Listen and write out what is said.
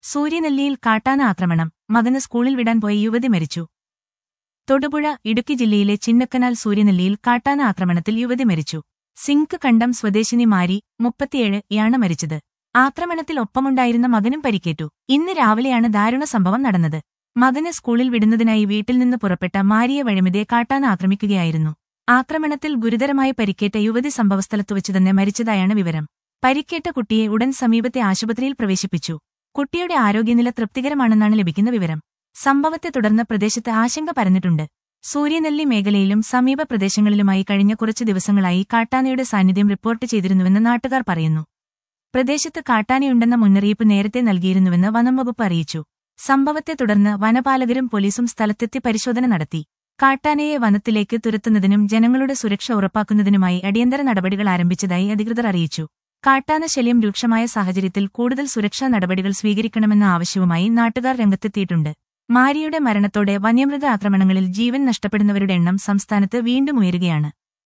സൂര്യനെല്ലിയിൽ കാട്ടാന ആക്രമണം മകന് സ്കൂളിൽ വിടാൻ പോയ യുവതി മരിച്ചു തൊടുപുഴ ഇടുക്കി ജില്ലയിലെ ചിന്നക്കനാൽ സൂര്യനെല്ലിയിൽ കാട്ടാന ആക്രമണത്തിൽ യുവതി മരിച്ചു സിങ്ക് കണ്ടം സ്വദേശിനി മാരി മുപ്പത്തിയേഴ് യാണ് മരിച്ചത് ആക്രമണത്തിൽ ഒപ്പമുണ്ടായിരുന്ന മകനും പരിക്കേറ്റു ഇന്ന് രാവിലെയാണ് ദാരുണ സംഭവം നടന്നത് മകനെ സ്കൂളിൽ വിടുന്നതിനായി വീട്ടിൽ നിന്ന് പുറപ്പെട്ട മാരിയെ വഴിമതിയെ കാട്ടാന ആക്രമിക്കുകയായിരുന്നു ആക്രമണത്തിൽ ഗുരുതരമായി പരിക്കേറ്റ യുവതി സംഭവസ്ഥലത്തുവച്ചു തന്നെ മരിച്ചതായാണ് വിവരം പരിക്കേറ്റ കുട്ടിയെ ഉടൻ സമീപത്തെ ആശുപത്രിയിൽ പ്രവേശിപ്പിച്ചു കുട്ടിയുടെ ആരോഗ്യനില തൃപ്തികരമാണെന്നാണ് ലഭിക്കുന്ന വിവരം സംഭവത്തെ തുടർന്ന് പ്രദേശത്ത് ആശങ്ക പരന്നിട്ടുണ്ട് സൂര്യനെല്ലി മേഖലയിലും സമീപ പ്രദേശങ്ങളിലുമായി കഴിഞ്ഞ കുറച്ചു ദിവസങ്ങളായി കാട്ടാനയുടെ സാന്നിധ്യം റിപ്പോർട്ട് ചെയ്തിരുന്നുവെന്ന് നാട്ടുകാർ പറയുന്നു പ്രദേശത്ത് കാട്ടാനയുണ്ടെന്ന മുന്നറിയിപ്പ് നേരത്തെ നൽകിയിരുന്നുവെന്ന് വനംവകുപ്പ് അറിയിച്ചു സംഭവത്തെ തുടർന്ന് വനപാലകരും പോലീസും സ്ഥലത്തെത്തി പരിശോധന നടത്തി കാട്ടാനയെ വനത്തിലേക്ക് തുരത്തുന്നതിനും ജനങ്ങളുടെ സുരക്ഷ ഉറപ്പാക്കുന്നതിനുമായി അടിയന്തര നടപടികൾ ആരംഭിച്ചതായി അധികൃതർ അറിയിച്ചു കാട്ടാന ശല്യം രൂക്ഷമായ സാഹചര്യത്തിൽ കൂടുതൽ സുരക്ഷാ നടപടികൾ സ്വീകരിക്കണമെന്ന ആവശ്യവുമായി നാട്ടുകാർ രംഗത്തെത്തിയിട്ടുണ്ട് മാരിയുടെ മരണത്തോടെ വന്യമൃഗ ആക്രമണങ്ങളിൽ ജീവൻ നഷ്ടപ്പെടുന്നവരുടെ എണ്ണം സംസ്ഥാനത്ത് വീണ്ടും ഉയരുകയാണ്